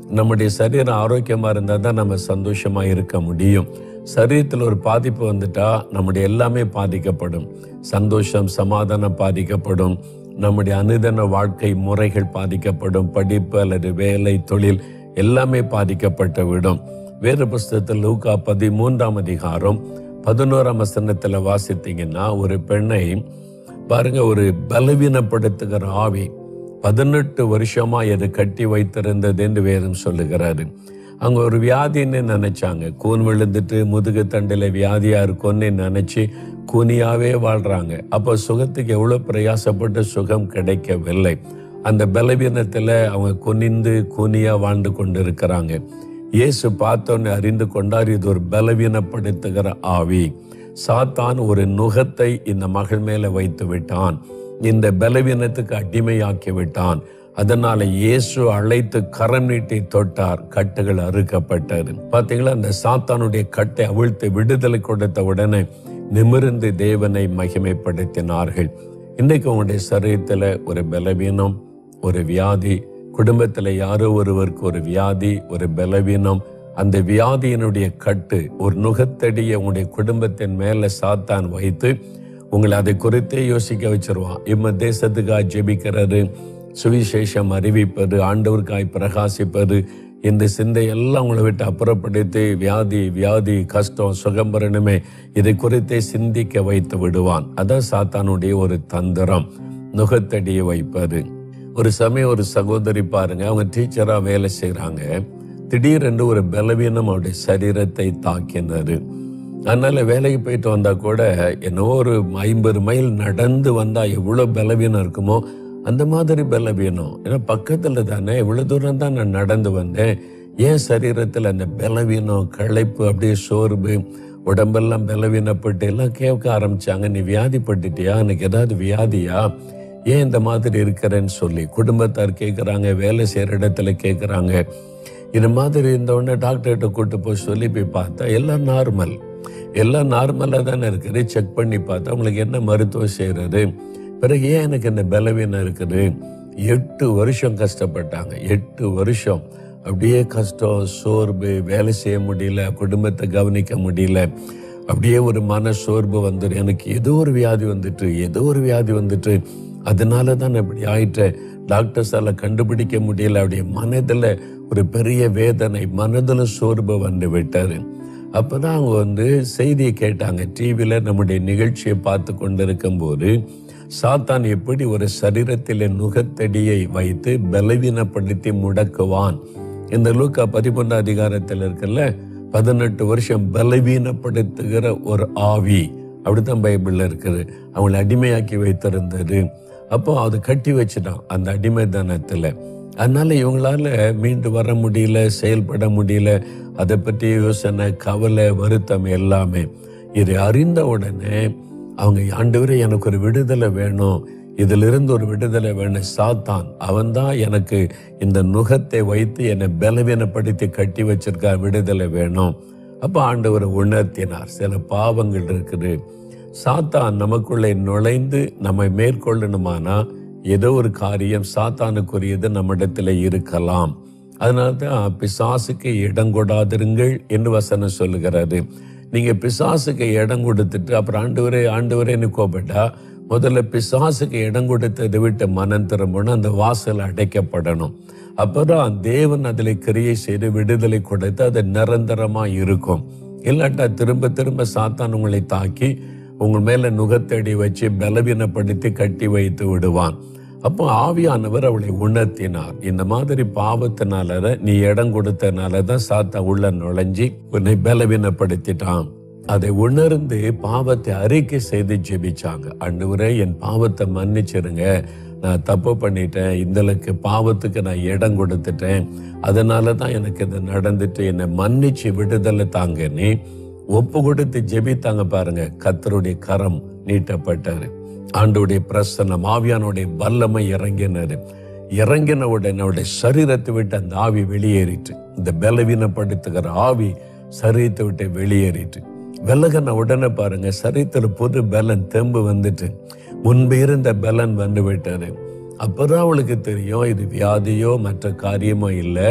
நம்முடைய சரீரம் ஆரோக்கியமா இருந்தா தான் நம்ம சந்தோஷமா இருக்க முடியும் சரீரத்தில் ஒரு பாதிப்பு வந்துட்டா நம்முடைய எல்லாமே பாதிக்கப்படும் சந்தோஷம் சமாதானம் பாதிக்கப்படும் நம்முடைய அனுதன வாழ்க்கை முறைகள் பாதிக்கப்படும் படிப்பு அல்லது வேலை தொழில் எல்லாமே பாதிக்கப்பட்டு விடும் வேறு புஸ்தகத்தில் லூக்கா பதிமூன்றாம் அதிகாரம் பதினோராம் வசனத்துல வாசித்தீங்கன்னா ஒரு பெண்ணை பாருங்க ஒரு பலவீனப்படுத்துகிற ஆவி பதினெட்டு வருஷமா எது கட்டி வைத்திருந்தது என்று வேதம் சொல்லுகிறாரு அங்க ஒரு வியாதின்னு நினைச்சாங்க கூன் விழுந்துட்டு முதுகு தண்டில வியாதியா இருக்கும்னு நினைச்சு கூனியாவே வாழ்றாங்க அப்போ சுகத்துக்கு எவ்வளவு பிரயாசப்பட்டு சுகம் கிடைக்கவில்லை அந்த பலவீனத்துல அவங்க குனிந்து கூனியா வாழ்ந்து கொண்டு இருக்கிறாங்க இயேசு பார்த்தோன்னு அறிந்து கொண்டார் இது ஒரு பலவீனப்படுத்துகிற ஆவி சாத்தான் ஒரு நுகத்தை இந்த மகள் மேல வைத்து விட்டான் இந்த பலவீனத்துக்கு அடிமையாக்கி விட்டான் அதனால இயேசு அழைத்து கரம் நீட்டி தொட்டார் கட்டுகள் அறுக்கப்பட்டது பாத்தீங்களா அந்த சாத்தானுடைய கட்டை அவிழ்த்து விடுதலை கொடுத்த உடனே நிமிர்ந்து தேவனை மகிமைப்படுத்தினார்கள் இன்னைக்கு உங்களுடைய சரீரத்துல ஒரு பலவீனம் ஒரு வியாதி குடும்பத்துல யாரோ ஒருவருக்கு ஒரு வியாதி ஒரு பலவீனம் அந்த வியாதியினுடைய கட்டு ஒரு நுகத்தடியை உங்களுடைய குடும்பத்தின் மேல சாத்தான் வைத்து உங்களை அதை குறித்தே யோசிக்க வச்சிருவான் இம்ம தேசத்துக்காக ஜெபிக்கிறது சுவிசேஷம் அறிவிப்பது ஆண்டவருக்காய் பிரகாசிப்பது இந்த சிந்தை எல்லாம் உங்களை விட்டு அப்புறப்படுத்தி வியாதி வியாதி கஷ்டம் சுகம் பெறணுமே இதை குறித்தே சிந்திக்க வைத்து விடுவான் அதான் சாத்தானுடைய ஒரு தந்திரம் நுகத்தடியை வைப்பது ஒரு சமயம் ஒரு சகோதரி பாருங்க அவங்க டீச்சரா வேலை செய்றாங்க திடீரென்று ஒரு பலவீனம் அவருடைய சரீரத்தை தாக்கினது அதனால வேலைக்கு போயிட்டு வந்தா கூட என்னவோ ஒரு ஐம்பது மைல் நடந்து வந்தா எவ்வளவு பலவீனம் இருக்குமோ அந்த மாதிரி பலவீனம் ஏன்னா பக்கத்துல தானே இவ்வளவு தூரம் தான் நான் நடந்து வந்தேன் ஏன் சரீரத்துல அந்த பலவீனம் களைப்பு அப்படியே சோர்வு உடம்பெல்லாம் பலவீனப்பட்டு எல்லாம் கேட்க ஆரம்பிச்சாங்க நீ வியாதிப்பட்டுட்டியா எனக்கு ஏதாவது வியாதியா ஏன் இந்த மாதிரி இருக்கிறேன்னு சொல்லி குடும்பத்தார் கேட்குறாங்க வேலை செய்கிற இடத்துல கேட்குறாங்க இது மாதிரி இருந்தவுடனே டாக்டர்கிட்ட கூட்டு போய் சொல்லி போய் பார்த்தா எல்லாம் நார்மல் எல்லாம் நார்மலாக தானே இருக்குது செக் பண்ணி பார்த்தா உங்களுக்கு என்ன மருத்துவம் செய்கிறது பிறகு ஏன் எனக்கு இந்த பலவீனம் இருக்குது எட்டு வருஷம் கஷ்டப்பட்டாங்க எட்டு வருஷம் அப்படியே கஷ்டம் சோர்வு வேலை செய்ய முடியல குடும்பத்தை கவனிக்க முடியல அப்படியே ஒரு மன சோர்வு வந்துடும் எனக்கு ஏதோ ஒரு வியாதி வந்துட்டு ஏதோ ஒரு வியாதி வந்துட்டு அதனால தான் நான் இப்படி ஆயிட்டேன் டாக்டர்ஸால கண்டுபிடிக்க முடியல அப்படியே மனதில் ஒரு பெரிய வேதனை மனதில் சோர்வு வந்து விட்டாரு அப்பதான் அவங்க வந்து செய்தியை கேட்டாங்க டிவியில நம்முடைய நிகழ்ச்சியை பார்த்து கொண்டிருக்கும் போது சாத்தான் எப்படி ஒரு சரீரத்திலே நுகத்தடியை வைத்து பலவீனப்படுத்தி முடக்குவான் இந்த லூக்கா பதிமூன்றாம் அதிகாரத்தில் இருக்குல்ல பதினெட்டு வருஷம் பலவீனப்படுத்துகிற ஒரு ஆவி அப்படித்தான் பைபிள்ல இருக்குது அவங்களை அடிமையாக்கி வைத்திருந்தது அப்போ அது கட்டி வச்சுட்டான் அந்த அடிமைத்தனத்துல அதனால இவங்களால மீண்டு வர முடியல செயல்பட முடியல அதை பற்றி யோசனை கவலை வருத்தம் எல்லாமே இதை அறிந்த உடனே அவங்க ஆண்டவரே எனக்கு ஒரு விடுதலை வேணும் இதிலிருந்து ஒரு விடுதலை வேணும் சாத்தான் அவன்தான் எனக்கு இந்த நுகத்தை வைத்து என்னை பலவீனப்படுத்தி கட்டி வச்சிருக்கா விடுதலை வேணும் அப்ப ஆண்டவரை உணர்த்தினார் சில பாவங்கள் இருக்குது சாத்தான் நமக்குள்ளே நுழைந்து நம்மை மேற்கொள்ளணுமானா ஏதோ ஒரு காரியம் சாத்தானுக்குரியது நம்மிடத்துல இருக்கலாம் அதனால தான் பிசாசுக்கு இடம் கொடாதிருங்கள் என்று வசனம் சொல்லுகிறாரு நீங்க பிசாசுக்கு இடம் கொடுத்துட்டு அப்புறம் ஆண்டவரே ஆண்டவரேன்னு கோபப்பட்டா முதல்ல பிசாசுக்கு இடம் கொடுத்ததை விட்டு மனம் திரும்பணும் அந்த வாசல் அடைக்கப்படணும் அப்பதான் தேவன் அதில் கிரியை செய்து விடுதலை கொடுத்து அது நிரந்தரமா இருக்கும் இல்லாட்டா திரும்ப திரும்ப சாத்தான் உங்களை தாக்கி உங்கள் மேல நுகத்தடி வச்சு பலவீனப்படுத்தி கட்டி வைத்து விடுவான் அப்போ ஆவியானவர் அவளை உணர்த்தினார் இந்த மாதிரி பாவத்தினால நீ இடம் கொடுத்தனால தான் சாத்தா உள்ள நுழைஞ்சி உன்னை பலவீனப்படுத்திட்டான் அதை உணர்ந்து பாவத்தை அறிக்கை செய்து ஜெபிச்சாங்க அன்றுவரே என் பாவத்தை மன்னிச்சிருங்க நான் தப்பு பண்ணிட்டேன் இந்தளவுக்கு பாவத்துக்கு நான் இடம் கொடுத்துட்டேன் அதனால தான் எனக்கு இது நடந்துட்டு என்னை மன்னிச்சு விடுதலை தாங்கன்னு ஒப்பு கொடுத்து ஜெபித்தாங்க பாருங்க கத்தருடைய கரம் நீட்டப்பட்டாரு ஆண்டோடைய பிரசன்னம் ஆவியானுடைய வல்லமை இறங்கினாரு இறங்கின உடனே அவருடைய சரீரத்தை விட்டு அந்த ஆவி வெளியேறிட்டு இந்த பலவீனப்படுத்துகிற ஆவி சரீரத்தை விட்டு வெளியேறிட்டு விலகின உடனே பாருங்க சரீரத்தில் புது பலன் தெம்பு வந்துட்டு முன்பு இருந்த பலன் வந்து விட்டாரு அப்பதான் அவளுக்கு தெரியும் இது வியாதியோ மற்ற காரியமோ இல்லை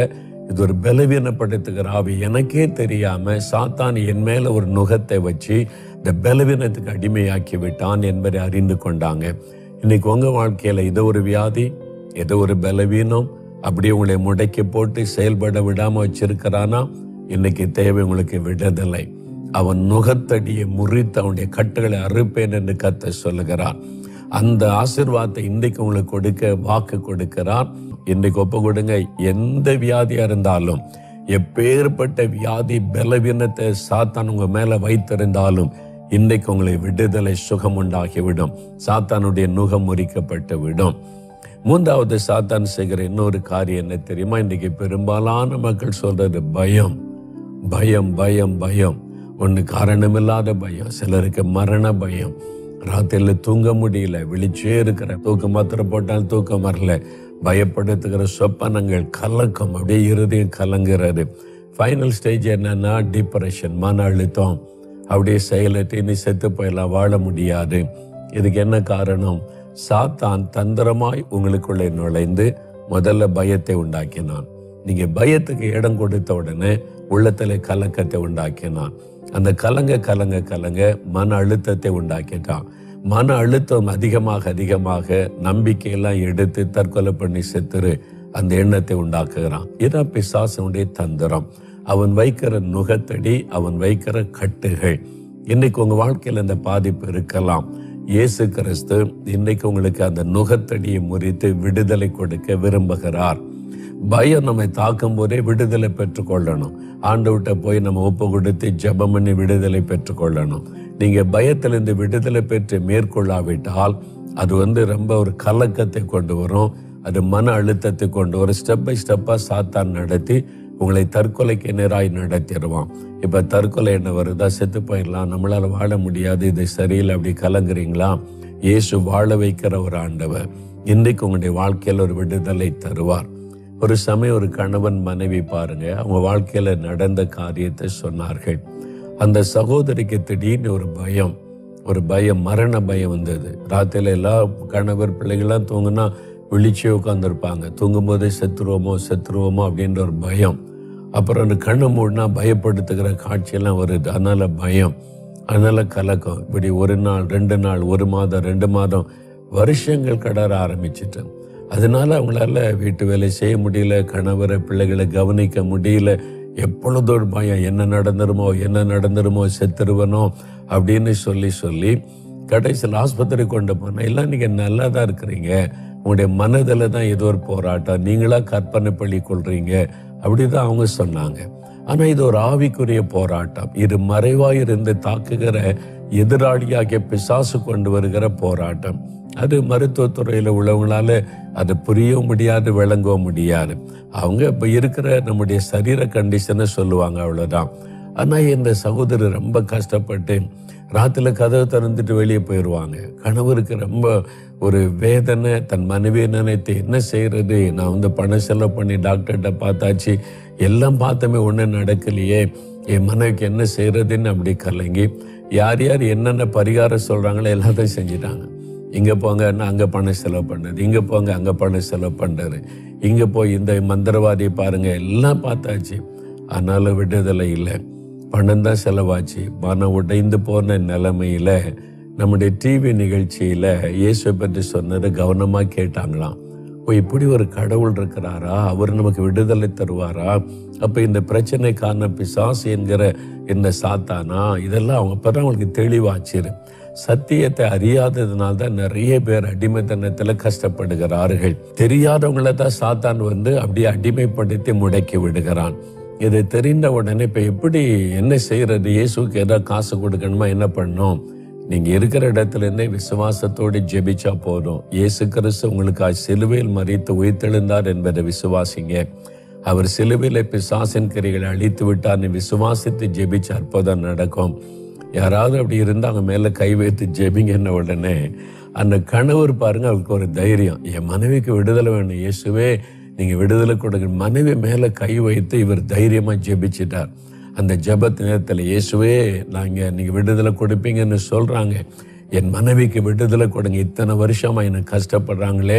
இது ஒரு பலவீனப்படுத்துகிற ஆவி எனக்கே தெரியாம சாத்தான் என் மேல ஒரு நுகத்தை வச்சு இந்த பலவீனத்துக்கு அடிமையாக்கி விட்டான் என்பதை அறிந்து கொண்டாங்க இன்னைக்கு உங்க வாழ்க்கையில இது ஒரு வியாதி ஏதோ ஒரு பலவீனம் அப்படியே உங்களை முடக்கி போட்டு செயல்பட விடாம வச்சிருக்கிறானா இன்னைக்கு தேவை உங்களுக்கு விடுதலை அவன் நுகத்தடியை முறித்து அவனுடைய கட்டுகளை அறுப்பேன் என்று கத்த சொல்லுகிறான் அந்த ஆசிர்வாதத்தை இன்றைக்கு உங்களுக்கு கொடுக்க வாக்கு கொடுக்கிறார் இன்றைக்கு ஒப்பு கொடுங்க எந்த வியாதியா இருந்தாலும் எப்பேற்பட்ட வியாதி பலவீனத்தை சாத்தான் உங்க மேல வைத்திருந்தாலும் இன்றைக்கு உங்களை விடுதலை சுகம் உண்டாகிவிடும் சாத்தானுடைய நுகம் முறிக்கப்பட்டு விடும் மூன்றாவது சாத்தான் செய்கிற இன்னொரு காரியம் என்ன தெரியுமா இன்றைக்கு பெரும்பாலான மக்கள் சொல்றது பயம் பயம் பயம் பயம் ஒன்று காரணமில்லாத பயம் சிலருக்கு மரண பயம் ராத்திரியில் தூங்க முடியல விழிச்சே இருக்கிற தூக்கம் மாத்திரம் போட்டால் தூக்கம் வரல பயப்படுத்துகிற சொப்பனங்கள் கலக்கம் அப்படியே இருதயம் கலங்குறது ஃபைனல் ஸ்டேஜ் என்னன்னா டிப்ரெஷன் மன அழுத்தம் அப்படியே செயலற்று இனி செத்து போயெல்லாம் வாழ முடியாது இதுக்கு என்ன காரணம் சாத்தான் தந்திரமாய் உங்களுக்குள்ளே நுழைந்து முதல்ல பயத்தை உண்டாக்கினான் நீங்க பயத்துக்கு இடம் கொடுத்த உடனே உள்ளத்துல கலக்கத்தை உண்டாக்கினான் அந்த கலங்க கலங்க கலங்க மன அழுத்தத்தை உண்டாக்கிட்டான் மன அழுத்தம் அதிகமாக அதிகமாக நம்பிக்கையெல்லாம் எடுத்து தற்கொலை பண்ணி செத்துரு அந்த எண்ணத்தை உண்டாக்குகிறான் இதான் பிசாசனுடைய தந்திரம் அவன் வைக்கிற நுகத்தடி அவன் வைக்கிற கட்டுகள் இன்னைக்கு உங்க வாழ்க்கையில் அந்த பாதிப்பு இருக்கலாம் இயேசு கிறிஸ்து இன்னைக்கு உங்களுக்கு அந்த நுகத்தடியை முறித்து விடுதலை கொடுக்க விரும்புகிறார் பயம் நம்மை தாக்கும் போதே விடுதலை பெற்றுக்கொள்ளணும் ஆண்டவர்கிட்ட போய் நம்ம ஒப்பு கொடுத்து ஜெபம் பண்ணி விடுதலை பெற்றுக்கொள்ளணும் நீங்க பயத்திலிருந்து விடுதலை பெற்று மேற்கொள்ளாவிட்டால் அது வந்து ரொம்ப ஒரு கலக்கத்தை கொண்டு வரும் அது மன அழுத்தத்தை கொண்டு வரும் ஸ்டெப் பை ஸ்டெப்பா சாத்தான் நடத்தி உங்களை தற்கொலைக்கு நேராய் நடத்திடுவான் இப்ப தற்கொலை என்ன வருதா செத்து போயிடலாம் நம்மளால வாழ முடியாது இது சரியில்லை அப்படி கலங்குறீங்களா இயேசு வாழ வைக்கிற ஒரு ஆண்டவர் இன்றைக்கு உங்களுடைய வாழ்க்கையில் ஒரு விடுதலை தருவார் ஒரு சமயம் ஒரு கணவன் மனைவி பாருங்க அவங்க வாழ்க்கையில நடந்த காரியத்தை சொன்னார்கள் அந்த சகோதரிக்கு திடீர்னு ஒரு பயம் ஒரு பயம் மரண பயம் வந்தது ராத்திரில எல்லா கணவர் பிள்ளைகள்லாம் தூங்குனா விழிச்சே உட்காந்துருப்பாங்க தூங்கும் போதே செத்துருவோமோ செத்துருவோமோ அப்படின்ற ஒரு பயம் அப்புறம் அந்த கண்ணை மூடினா பயப்படுத்துகிற காட்சியெல்லாம் வருது அதனால பயம் அதனால கலக்கம் இப்படி ஒரு நாள் ரெண்டு நாள் ஒரு மாதம் ரெண்டு மாதம் வருஷங்கள் கடற ஆரம்பிச்சிட்டு அதனால அவங்களால வீட்டு வேலை செய்ய முடியல கணவரை பிள்ளைகளை கவனிக்க முடியல எப்பொழுதும் ஒரு பயம் என்ன நடந்துருமோ என்ன நடந்துருமோ செத்துருவனோ அப்படின்னு சொல்லி சொல்லி கடைசியில் ஆஸ்பத்திரி கொண்டு போனேன் எல்லாம் நீங்க நல்லா தான் இருக்கிறீங்க உங்களுடைய மனதில் தான் ஏதோ ஒரு போராட்டம் நீங்களா கற்பனை பண்ணி கொள்றீங்க அப்படிதான் அவங்க சொன்னாங்க ஆனா இது ஒரு ஆவிக்குரிய போராட்டம் இது மறைவாயிருந்து தாக்குகிற எதிராளியாகிய பிசாசு கொண்டு வருகிற போராட்டம் அது மருத்துவத்துறையில் உள்ளவங்களால அது புரியவும் முடியாது விளங்கவும் முடியாது அவங்க இப்போ இருக்கிற நம்முடைய சரீர கண்டிஷனை சொல்லுவாங்க அவ்வளோதான் ஆனால் இந்த சகோதரர் ரொம்ப கஷ்டப்பட்டு ராத்திரில கதவை திறந்துட்டு வெளியே போயிடுவாங்க கணவருக்கு ரொம்ப ஒரு வேதனை தன் மனைவியை நினைத்து என்ன செய்யறது நான் வந்து பணம் செலவு பண்ணி டாக்டர்கிட்ட பார்த்தாச்சு எல்லாம் பார்த்தமே ஒன்றும் நடக்கலையே என் மனைவிக்கு என்ன செய்யறதுன்னு அப்படி கலங்கி யார் யார் என்னென்ன பரிகாரம் சொல்றாங்களோ எல்லாத்தையும் செஞ்சிட்டாங்க இங்க போங்கன்னா அங்க பணம் செலவு பண்ணது இங்க போங்க அங்க பணம் செலவு பண்றது இங்க போய் இந்த மந்திரவாதி பாருங்க எல்லாம் பார்த்தாச்சு ஆனாலும் விடுதலை இல்லை பணம் தான் செலவாச்சு மனம் உடைந்து போன நிலைமையில நம்முடைய டிவி நிகழ்ச்சியில இயேசுவை பற்றி சொன்னதை கவனமா கேட்டாங்களாம் ஓ இப்படி ஒரு கடவுள் இருக்கிறாரா அவர் நமக்கு விடுதலை தருவாரா அப்ப இந்த பிரச்சனைக்கான பிசாசு என்கிற இந்த சாத்தானா இதெல்லாம் அவங்க அப்பதான் அவங்களுக்கு தெளிவாச்சிரு சத்தியத்தை அறியாததுனால தான் நிறைய பேர் அடிமைத்தனத்துல கஷ்டப்படுகிறார்கள் தெரியாதவங்கள தான் சாத்தான் வந்து அப்படியே அடிமைப்படுத்தி முடக்கி விடுகிறான் இது தெரிந்த உடனே இப்ப எப்படி என்ன செய்யறது இயேசுக்கு ஏதாவது காசு கொடுக்கணுமா என்ன பண்ணணும் நீங்க இருக்கிற இடத்துல இருந்தே விசுவாசத்தோடு ஜெபிச்சா போதும் இயேசு கிறிஸ்து உங்களுக்கு சிலுவையில் மறித்து உயிர்த்தெழுந்தார் என்பதை விசுவாசிங்க அவர் சிலுவையில் பிசாசின் கிரிகளை அழித்து விட்டார் நீ விசுவாசித்து ஜெபிச்ச அற்புதம் நடக்கும் யாராவது அப்படி இருந்து அவங்க மேல கை வைத்து ஜெபிங்கன்ன உடனே அந்த கணவர் பாருங்க அவருக்கு ஒரு தைரியம் என் மனைவிக்கு விடுதலை வேணும் இயேசுவே நீங்க விடுதலை கொடுங்க மனைவி மேல கை வைத்து இவர் தைரியமா ஜெபிச்சிட்டார் அந்த ஜெபத் நேரத்தில் இயேசுவே நாங்க நீங்க விடுதலை கொடுப்பீங்கன்னு சொல்றாங்க என் மனைவிக்கு விடுதலை கொடுங்க இத்தனை வருஷமா எனக்கு கஷ்டப்படுறாங்களே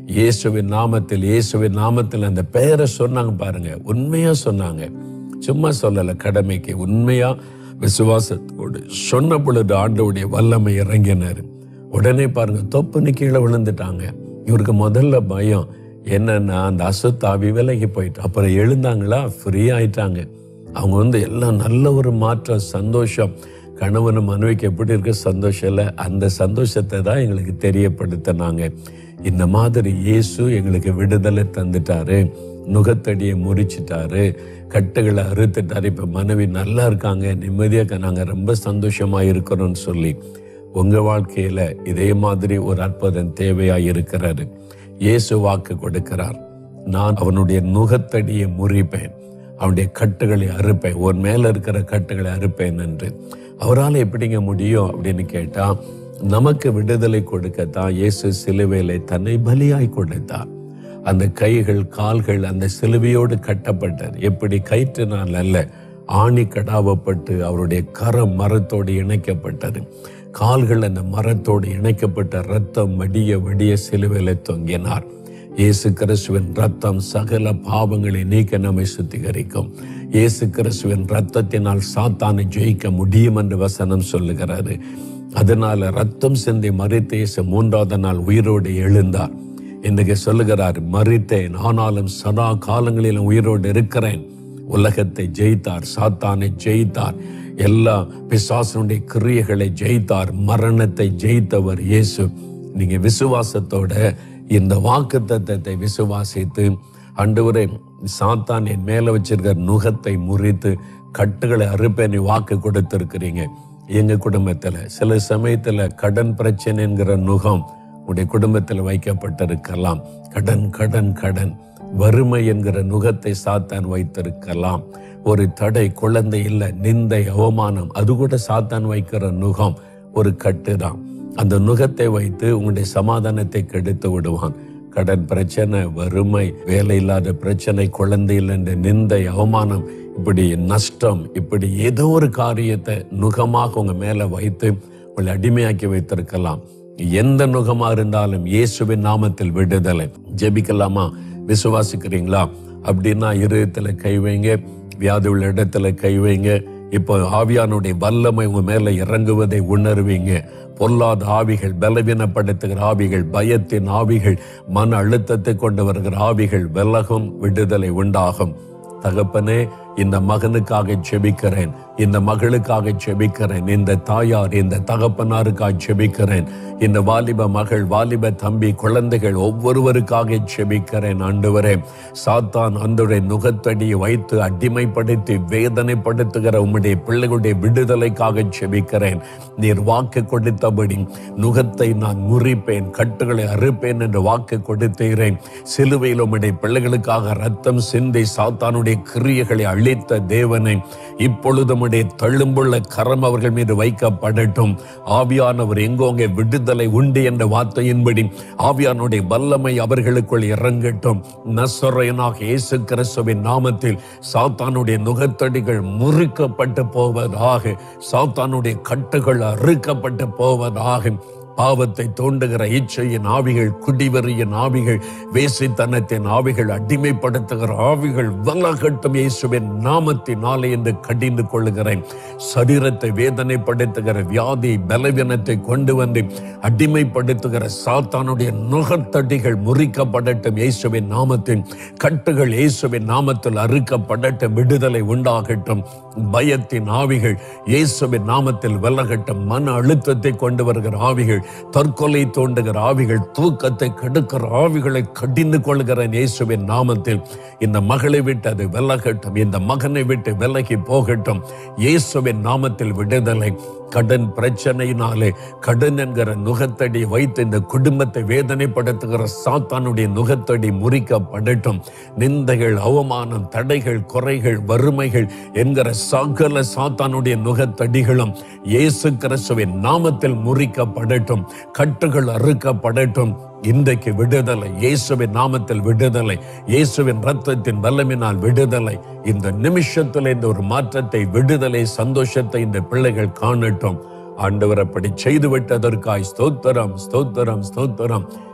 இயேசுவின் நாமத்தில் இயேசுவின் நாமத்தில் அந்த பெயரை சொன்னாங்க பாருங்க உண்மையா சொன்னாங்க சும்மா சொல்லல கடமைக்கு உண்மையா விசுவாசத்தோடு சொன்ன பொழுது ஆண்டவுடைய வல்லமை இறங்கினார் உடனே பாருங்க தொப்புன்னு கீழே விழுந்துட்டாங்க இவருக்கு முதல்ல பயம் என்னன்னா அந்த அசுத்தாவி விலகி போயிட்டு அப்புறம் எழுந்தாங்களா ஃப்ரீ ஆயிட்டாங்க அவங்க வந்து எல்லாம் நல்ல ஒரு மாற்றம் சந்தோஷம் கணவனும் மனைவிக்கு எப்படி இருக்க சந்தோஷம் இல்லை அந்த சந்தோஷத்தை தான் எங்களுக்கு தெரியப்படுத்தினாங்க இந்த மாதிரி இயேசு எங்களுக்கு விடுதலை தந்துட்டாரு நுகத்தடியை முறிச்சிட்டாரு கட்டுகளை அறுத்துட்டாரு இப்போ மனைவி நல்லா இருக்காங்க நிம்மதியாக நாங்கள் ரொம்ப சந்தோஷமாக இருக்கிறோம்னு சொல்லி உங்கள் வாழ்க்கையில் இதே மாதிரி ஒரு அற்புதம் தேவையாக இருக்கிறாரு இயேசு வாக்கு கொடுக்கிறார் நான் அவனுடைய நுகத்தடியை முறிப்பேன் அவனுடைய கட்டுகளை அறுப்பேன் உன் மேல இருக்கிற கட்டுகளை அறுப்பேன் என்று அவரால் எப்படிங்க முடியும் அப்படின்னு கேட்டா நமக்கு விடுதலை கொடுக்கத்தான் இயேசு சிலுவையிலே தன்னை பலியாய் கொடுத்தார் அந்த கைகள் கால்கள் அந்த சிலுவையோடு கட்டப்பட்டது எப்படி கயிற்றினால் அல்ல ஆணி கடாவப்பட்டு அவருடைய கரம் மரத்தோடு இணைக்கப்பட்டது கால்கள் அந்த மரத்தோடு இணைக்கப்பட்ட ரத்தம் வடிய வடிய சிலுவையில தொங்கினார் இயேசு கிறிஸ்துவின் ரத்தம் சகல பாவங்களை நீக்க நம்மை சுத்திகரிக்கும் இயேசு கிறிஸ்துவின் ரத்தத்தினால் சாத்தானை ஜெயிக்க முடியும் என்று வசனம் சொல்லுகிறாரு அதனால ரத்தம் சிந்தி மறித்த இயேசு மூன்றாவது நாள் உயிரோடு எழுந்தார் இன்னைக்கு சொல்லுகிறார் மறித்தேன் ஆனாலும் சதா காலங்களிலும் உயிரோடு இருக்கிறேன் உலகத்தை ஜெயித்தார் சாத்தானை ஜெயித்தார் எல்லா பிசாசனுடைய கிரியைகளை ஜெயித்தார் மரணத்தை ஜெயித்தவர் இயேசு நீங்க விசுவாசத்தோட இந்த வாக்கு தத்தத்தை விசுவாசித்து ஆண்டவரே சாத்தான் என் மேல வச்சிருக்கிற நுகத்தை முறித்து கட்டுகளை அறுப்பேன் வாக்கு கொடுத்திருக்கிறீங்க எங்க குடும்பத்துல சில சமயத்துல கடன் பிரச்சனைங்கிற நுகம் உடைய குடும்பத்தில் வைக்கப்பட்டிருக்கலாம் கடன் கடன் கடன் வறுமை என்கிற நுகத்தை சாத்தான் வைத்திருக்கலாம் ஒரு தடை குழந்தை இல்லை நிந்தை அவமானம் அது கூட சாத்தான் வைக்கிற நுகம் ஒரு கட்டுதான் அந்த நுகத்தை வைத்து உங்களுடைய சமாதானத்தை கெடுத்து விடுவான் கடன் பிரச்சனை வறுமை வேலை இல்லாத பிரச்சனை குழந்தை இல்லை என்ற நிந்தை அவமானம் இப்படி நஷ்டம் இப்படி ஏதோ ஒரு காரியத்தை நுகமாக உங்க மேல வைத்து உங்களை அடிமையாக்கி வைத்திருக்கலாம் எந்த நுகமா இருந்தாலும் இயேசுவின் நாமத்தில் விடுதலை ஜெபிக்கலாமா விசுவாசிக்கிறீங்களா அப்படின்னா இருதயத்துல கை வைங்க வியாதி உள்ள இடத்துல கை வைங்க இப்போ ஆவியானுடைய வல்லமை உங்க மேல இறங்குவதை உணர்வீங்க பொல்லாத ஆவிகள் பலவீனப்படுத்துகிற ஆவிகள் பயத்தின் ஆவிகள் மன அழுத்தத்தை கொண்டு வருகிற ஆவிகள் விலகும் விடுதலை உண்டாகும் தகப்பனே இந்த மகனுக்காக செபிக்கிறேன் இந்த மகளுக்காக செபிக்கிறேன் இந்த தாயார் இந்த தகப்பனாருக்காக செபிக்கிறேன் இந்த வாலிப மகள் வாலிப தம்பி குழந்தைகள் ஒவ்வொருவருக்காக செபிக்கிறேன் ஆண்டவரே சாத்தான் அன்றைய நுகத்தடியை வைத்து அடிமைப்படுத்தி வேதனைப்படுத்துகிற உம்முடைய பிள்ளைகளுடைய விடுதலைக்காக செபிக்கிறேன் நீர் வாக்கு கொடுத்தபடி நுகத்தை நான் முறிப்பேன் கட்டுகளை அறுப்பேன் என்று வாக்கு கொடுத்தீரேன் சிலுவையில் உம்முடைய பிள்ளைகளுக்காக ரத்தம் சிந்தி சாத்தானுடைய கிரியைகளை அழித்த தேவனை இப்பொழுது உம்முடைய தழும்புள்ள கரம் அவர்கள் மீது வைக்கப்படட்டும் ஆவியானவர் எங்கோங்க விடுதலை உண்டு என்ற வார்த்தையின்படி ஆவியானுடைய வல்லமை அவர்களுக்குள் இறங்கட்டும் நசரையனாக இயேசு கிறிஸ்துவின் நாமத்தில் சாத்தானுடைய நுகத்தடிகள் முறிக்கப்பட்டு போவதாக சாத்தானுடைய கட்டுகள் அறுக்கப்பட்டு போவதாக பாவத்தை தோண்டுகிற இச்சையின் ஆவிகள் குடிவெறியின் ஆவிகள் வேசித்தனத்தின் ஆவிகள் அடிமைப்படுத்துகிற ஆவிகள் வல்லகட்டும் இயேசுவின் நாமத்தினாலே என்று கடிந்து கொள்ளுகிறேன் சரீரத்தை வேதனைப்படுத்துகிற வியாதி பலவீனத்தை கொண்டு வந்து அடிமைப்படுத்துகிற சாத்தானுடைய நுகத்தடிகள் முறிக்கப்படட்டும் இயேசுவின் நாமத்தின் கட்டுகள் இயேசுவின் நாமத்தில் அறுக்கப்படட்டும் விடுதலை உண்டாகட்டும் பயத்தின் ஆவிகள் இயேசுவின் நாமத்தில் விலகட்டும் மன அழுத்தத்தை கொண்டு வருகிற ஆவிகள் தற்கொலை தோண்டுகிற ஆவிகள் தூக்கத்தை கெடுக்கிற ஆவிகளை கடிந்து கொள்கிற இயேசுவின் நாமத்தில் இந்த மகளை விட்டு அது விலகட்டும் இந்த மகனை விட்டு விலகி போகட்டும் இயேசுவின் நாமத்தில் விடுதலை கடன் பிரச்சனையினாலே கடன் என்கிற நுகத்தடி வைத்து இந்த குடும்பத்தை வேதனைப்படுத்துகிற சாத்தானுடைய நுகத்தடி முறிக்கப்படட்டும் நிந்தைகள் அவமானம் தடைகள் குறைகள் வறுமைகள் என்கிற சகல சாத்தானுடைய நுகத்தடிகளும் இயேசு கிறிஸ்துவின் நாமத்தில் முறிக்கப்படட்டும் கட்டுகள் அறுக்கப்படட்டும் இன்றைக்கு விடுதலை இயேசுவின் நாமத்தில் விடுதலை இயேசுவின் ரத்தத்தின் வல்லமினால் விடுதலை இந்த நிமிஷத்தில் இந்த ஒரு மாற்றத்தை விடுதலை சந்தோஷத்தை இந்த பிள்ளைகள் காணட்டும் ஆண்டவர் அப்படி செய்து விட்டதற்காய் ஸ்தோத்திரம் ஸ்தோத்திரம் ஸ்தோத்திரம்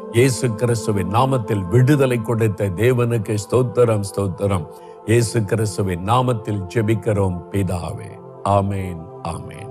இயேசு கிறிஸ்துவின் நாமத்தில் விடுதலை கொடுத்த தேவனுக்கு ஸ்தோத்திரம் ஸ்தோத்திரம் இயேசு கிறிஸ்துவின் நாமத்தில் ஜெபிக்கிறோம் பிதாவே ஆமேன் ஆமேன்